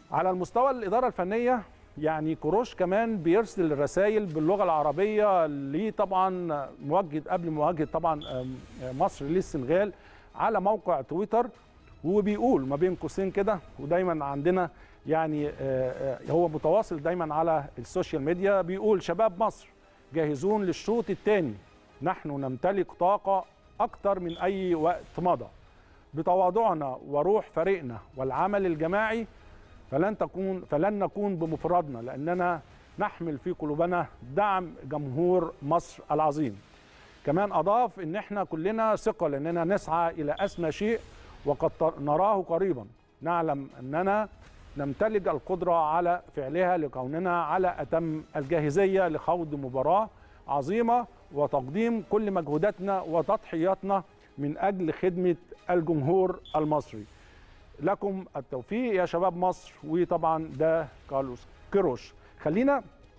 على المستوى الاداره الفنيه يعني كروش كمان بيرسل الرسائل باللغه العربيه ليه طبعا موجه قبل مواجهه طبعا مصر للسنغال على موقع تويتر وبيقول ما بين قوسين كده ودايما عندنا يعني هو متواصل دايما على السوشيال ميديا بيقول شباب مصر جاهزون للشوط الثاني نحن نمتلك طاقه اكثر من اي وقت مضى بتواضعنا وروح فريقنا والعمل الجماعي فلن تكون فلن نكون بمفردنا لاننا نحمل في قلوبنا دعم جمهور مصر العظيم. كمان اضاف ان احنا كلنا ثقه لاننا نسعى الى اسمى شيء وقد نراه قريبا. نعلم اننا نمتلك القدره على فعلها لكوننا على اتم الجاهزيه لخوض مباراه عظيمه وتقديم كل مجهوداتنا وتضحياتنا من اجل خدمه الجمهور المصري. لكم التوفيق يا شباب مصر وطبعا ده كارلوس كيروش خلينا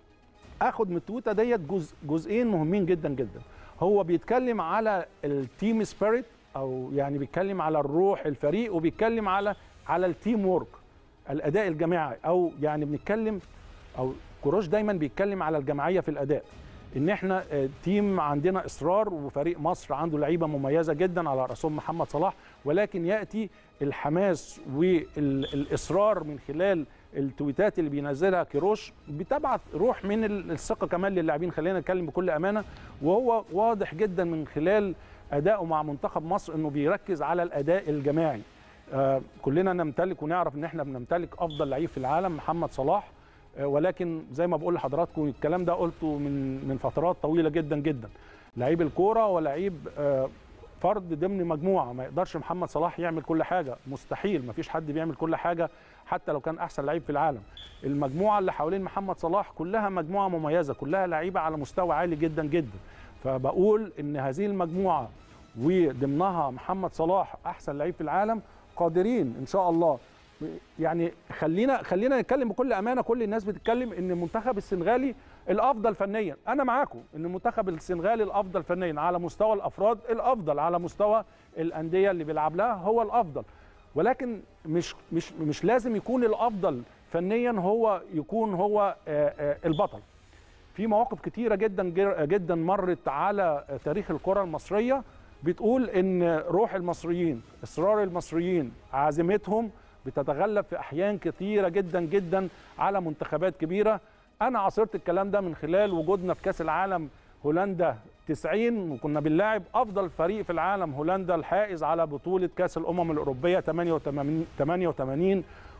اخد من التويته ديت جزء جزئين مهمين جدا جدا هو بيتكلم على التيم سبيريت او يعني بيتكلم على الروح الفريق وبيتكلم على على التيم وورك الاداء الجماعي او يعني بنتكلم او كروش دايما بيتكلم على الجماعيه في الاداء ان احنا تيم عندنا اصرار وفريق مصر عنده لعيبه مميزه جدا على راسهم محمد صلاح ولكن ياتي الحماس والاصرار من خلال التويتات اللي بينزلها كيروش بتبعت روح من الثقه كمان للاعبين خلينا نتكلم بكل امانه وهو واضح جدا من خلال ادائه مع منتخب مصر انه بيركز على الاداء الجماعي آه كلنا نمتلك ونعرف ان احنا بنمتلك افضل لعيب في العالم محمد صلاح آه ولكن زي ما بقول لحضراتكم الكلام ده قلته من من فترات طويله جدا جدا لعيب الكوره ولعيب آه فرد ضمن مجموعه ما يقدرش محمد صلاح يعمل كل حاجه مستحيل ما فيش حد بيعمل كل حاجه حتى لو كان احسن لعيب في العالم المجموعه اللي حوالين محمد صلاح كلها مجموعه مميزه كلها لعيبه على مستوى عالي جدا جدا فبقول ان هذه المجموعه وضمنها محمد صلاح احسن لعيب في العالم قادرين ان شاء الله يعني خلينا خلينا نتكلم بكل امانه كل الناس بتتكلم ان المنتخب السنغالي الافضل فنيا انا معاكم ان المنتخب السنغالي الافضل فنيا على مستوى الافراد الافضل على مستوى الانديه اللي بيلعب لها هو الافضل ولكن مش مش مش لازم يكون الافضل فنيا هو يكون هو البطل في مواقف كتيره جدا جدا مرت على تاريخ الكره المصريه بتقول ان روح المصريين اصرار المصريين عزيمتهم بتتغلب في احيان كثيره جدا جدا على منتخبات كبيره انا عاصرت الكلام ده من خلال وجودنا في كاس العالم هولندا 90 وكنا بنلاعب افضل فريق في العالم هولندا الحائز على بطوله كاس الامم الاوروبيه 88 88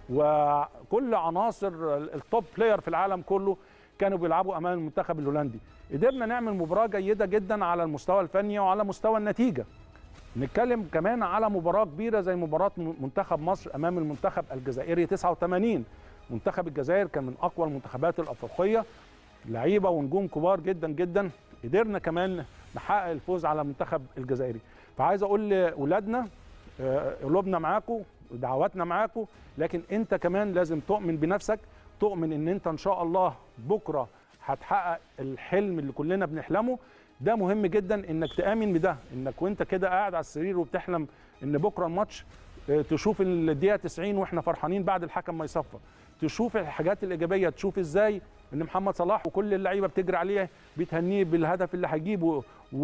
وكل عناصر التوب بلاير في العالم كله كانوا بيلعبوا امام المنتخب الهولندي قدرنا نعمل مباراه جيده جدا على المستوى الفني وعلى مستوى النتيجه نتكلم كمان على مباراه كبيره زي مباراه منتخب مصر امام المنتخب الجزائري 89 منتخب الجزائر كان من اقوى المنتخبات الافريقيه لعيبه ونجوم كبار جدا جدا قدرنا كمان نحقق الفوز على المنتخب الجزائري فعايز اقول لاولادنا قلوبنا معاكم دعواتنا معاكم لكن انت كمان لازم تؤمن بنفسك تؤمن ان انت ان شاء الله بكره هتحقق الحلم اللي كلنا بنحلمه ده مهم جدا انك تامن بده انك وانت كده قاعد على السرير وبتحلم ان بكره الماتش تشوف الدقيقه 90 واحنا فرحانين بعد الحكم ما يصفر تشوف الحاجات الايجابيه تشوف ازاي ان محمد صلاح وكل اللعيبه بتجري عليه بتهنيه بالهدف اللي هيجيبه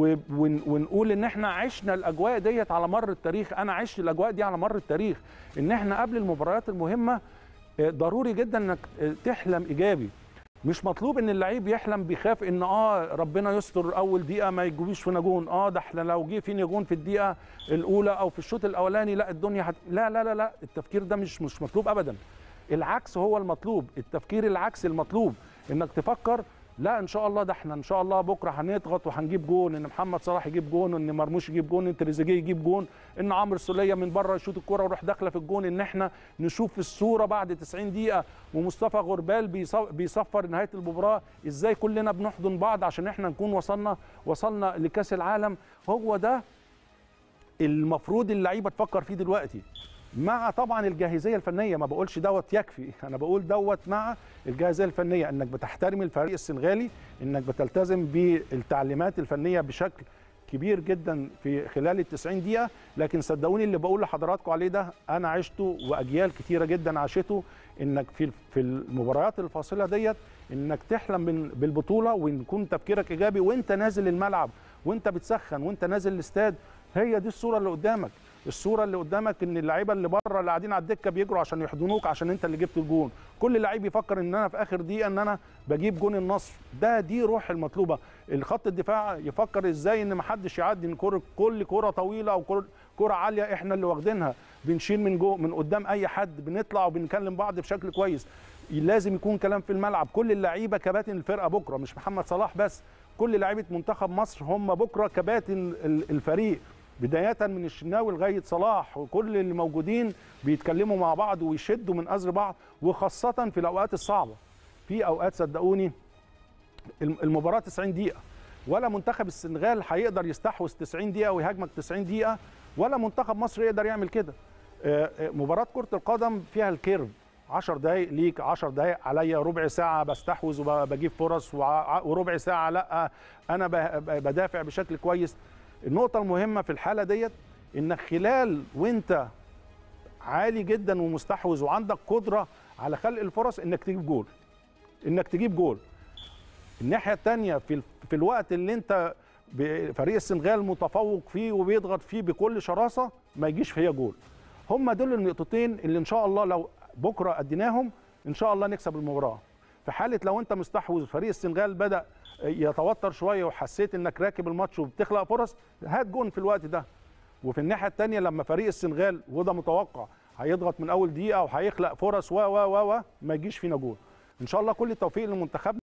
ونقول ان احنا عشنا الاجواء ديت على مر التاريخ انا عشت الاجواء دي على مر التاريخ ان احنا قبل المباريات المهمه ضروري جدا انك تحلم ايجابي مش مطلوب ان اللعيب يحلم بيخاف ان اه ربنا يستر اول دقيقه ما يجيبوش فينا جون اه ده احنا لو جه فينا جون في الدقيقه الاولى او في الشوط الاولاني لا الدنيا هت... لا لا لا لا التفكير ده مش مش مطلوب ابدا العكس هو المطلوب التفكير العكس المطلوب انك تفكر لا ان شاء الله ده احنا ان شاء الله بكره هنضغط وهنجيب جون ان محمد صلاح يجيب جون ان مرموش يجيب جون ان تريزيجيه يجيب جون ان عمرو السوليه من بره يشوط الكره ويروح داخله في الجون ان احنا نشوف الصوره بعد 90 دقيقه ومصطفى غربال بيصفر نهايه المباراه ازاي كلنا بنحضن بعض عشان احنا نكون وصلنا وصلنا لكاس العالم هو ده المفروض اللعيبه تفكر فيه دلوقتي مع طبعا الجاهزيه الفنيه ما بقولش دوت يكفي انا بقول دوت مع الجاهزيه الفنيه انك بتحترم الفريق السنغالي انك بتلتزم بالتعليمات الفنيه بشكل كبير جدا في خلال ال 90 دقيقه لكن صدقوني اللي بقول لحضراتكم عليه ده انا عشته واجيال كتيره جدا عاشته انك في في المباريات الفاصله ديت انك تحلم بالبطوله ويكون تفكيرك ايجابي وانت نازل الملعب وانت بتسخن وانت نازل الاستاد هي دي الصوره اللي قدامك الصوره اللي قدامك ان اللعيبه اللي بره اللي قاعدين على الدكه بيجروا عشان يحضنوك عشان انت اللي جبت الجون كل لعيب يفكر ان انا في اخر دقيقه ان انا بجيب جون النصر ده دي روح المطلوبه الخط الدفاع يفكر ازاي ان ما حدش يعدي من كره كل كره طويله او كره عاليه احنا اللي واخدينها بنشيل من جو من قدام اي حد بنطلع وبنكلم بعض بشكل كويس لازم يكون كلام في الملعب كل اللعيبه كباتن الفرقه بكره مش محمد صلاح بس كل لعيبه منتخب مصر هم بكره كباتن الفريق بداية من الشناوي لغاية صلاح وكل اللي موجودين بيتكلموا مع بعض ويشدوا من أزر بعض وخاصة في الأوقات الصعبة في أوقات صدقوني المباراة 90 دقيقة ولا منتخب السنغال هيقدر يستحوذ 90 دقيقة ويهاجمك 90 دقيقة ولا منتخب مصر يقدر يعمل كده مباراة كرة القدم فيها الكيرف 10 دقايق ليك 10 دقايق عليا ربع ساعة بستحوذ وبجيب فرص وربع ساعة لا أنا بدافع بشكل كويس النقطة المهمة في الحالة ديت انك خلال وانت عالي جدا ومستحوذ وعندك قدرة على خلق الفرص انك تجيب جول انك تجيب جول الناحية الثانية في في الوقت اللي انت فريق السنغال متفوق فيه وبيضغط فيه بكل شراسة ما يجيش فيها جول هم دول النقطتين اللي ان شاء الله لو بكرة اديناهم ان شاء الله نكسب المباراة في حالة لو انت مستحوذ فريق السنغال بدأ يتوتر شويه وحسيت انك راكب الماتش وبتخلق فرص هات جون في الوقت ده وفي الناحيه الثانيه لما فريق السنغال وده متوقع هيضغط من اول دقيقه وهيخلق فرص و و و ما يجيش فينا جول ان شاء الله كل التوفيق لمنتخبنا